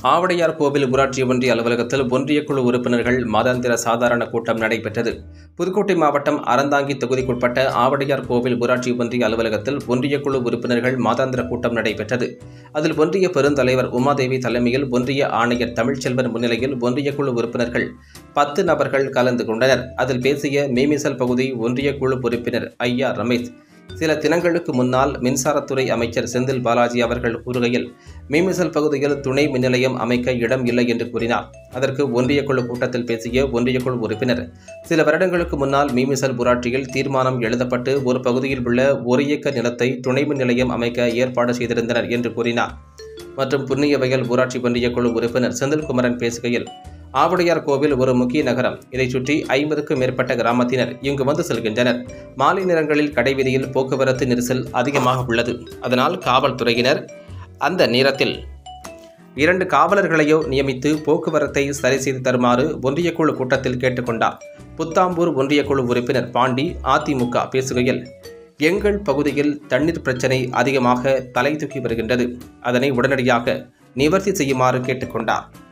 ஆவடையார் கோவில் ஊராட்சி ஒன்றிய அலுவலகத்தில் ஒன்றிய குழு உறுப்பினர்கள் மாதாந்திர சாதாரண கூட்டம் நடைபெற்றது புதுக்கோட்டை மாவட்டம் அறந்தாங்கி தொகுதிக்குட்பட்ட ஆவடையார் கோவில் ஊராட்சி ஒன்றிய அலுவலகத்தில் ஒன்றிய குழு உறுப்பினர்கள் மாதாந்திர கூட்டம் நடைபெற்றது அதில் ஒன்றிய பெருந்தலைவர் உமாதேவி தலைமையில் ஒன்றிய ஆணையர் தமிழ்ச்செல்வன் முன்னிலையில் ஒன்றிய குழு உறுப்பினர்கள் பத்து நபர்கள் கலந்து கொண்டனர் அதில் பேசிய மீமிசல் பகுதி ஒன்றிய குழு உறுப்பினர் ஐயா ரமேஷ் சில தினங்களுக்கு முன்னால் மின்சாரத்துறை அமைச்சர் செந்தில் பாலாஜி அவர்கள் கூறுகையில் மீமிசல் பகுதியில் துணை மின் நிலையம் அமைக்க இடம் இல்லை என்று கூறினார் அதற்கு ஒன்றிய குழு கூட்டத்தில் பேசிய ஒன்றிய குழு உறுப்பினர் சில வருடங்களுக்கு முன்னால் மீமிசல் ஊராட்சியில் தீர்மானம் எழுதப்பட்டு ஒரு பகுதியில் உள்ள ஒரு ஏக்கர் நிலத்தை துணை மின் நிலையம் அமைக்க ஏற்பாடு செய்திருந்தனர் என்று கூறினார் மற்றும் புண்ணியவயல் ஊராட்சி ஒன்றிய குழு உறுப்பினர் செந்தில்குமரன் பேசுகையில் ஆவுடையார் கோவில் ஒரு முக்கிய நகரம் இதைச் சுற்றி ஐம்பதுக்கும் மேற்பட்ட கிராமத்தினர் இங்கு வந்து செல்கின்றனர் மாலை நேரங்களில் கடைவீதியில் போக்குவரத்து நெரிசல் அதிகமாக உள்ளது அதனால் காவல்துறையினர் அந்த நேரத்தில் இரண்டு காவலர்களையோ நியமித்து போக்குவரத்தை சரி செய்து தருமாறு ஒன்றிய குழு கூட்டத்தில் கேட்டுக்கொண்டார் புத்தாம்பூர் ஒன்றிய குழு உறுப்பினர் பாண்டி அதிமுக பேசுகையில் எங்கள் பகுதியில் தண்ணீர் பிரச்சனை அதிகமாக தலை தூக்கி வருகின்றது அதனை உடனடியாக நிவர்த்தி செய்யுமாறு கேட்டுக்கொண்டார்